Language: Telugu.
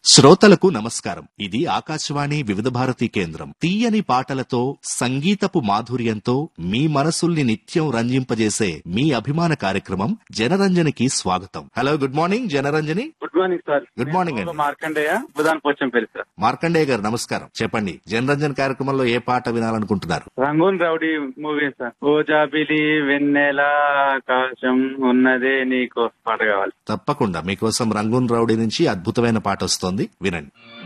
శ్రోతలకు నమస్కారం ఇది ఆకాశవాణి వివిధ భారతి కేంద్రం తీయని పాటలతో సంగీతపు మాధుర్యంతో మీ మనసుల్ని నిత్యం రంజింపజేసే మీ అభిమాన కార్యక్రమం జనరంజనికి స్వాగతం hello good morning Janaranjani good morning sir Good morning నేను అండి. మార్కండేయ బుధాన్ పోచం పేరు సార్ మార్కండేయ గారు నమస్కారం చెప్పండి జనరంజన్ కార్యక్రమంలో ఏ పాట వినాలనుకుంటున్నారు రంగూన్ రౌడీ మూవీ సార్ ఓ జాబిలి వెన్నెల ఆకాశం ఉన్నదే నీకో పాట కావాలి తప్పకుండా మీకోసం రంగూన్ రౌడీ నుంచి అద్భుతమైన పాట వస్తోంది వినండి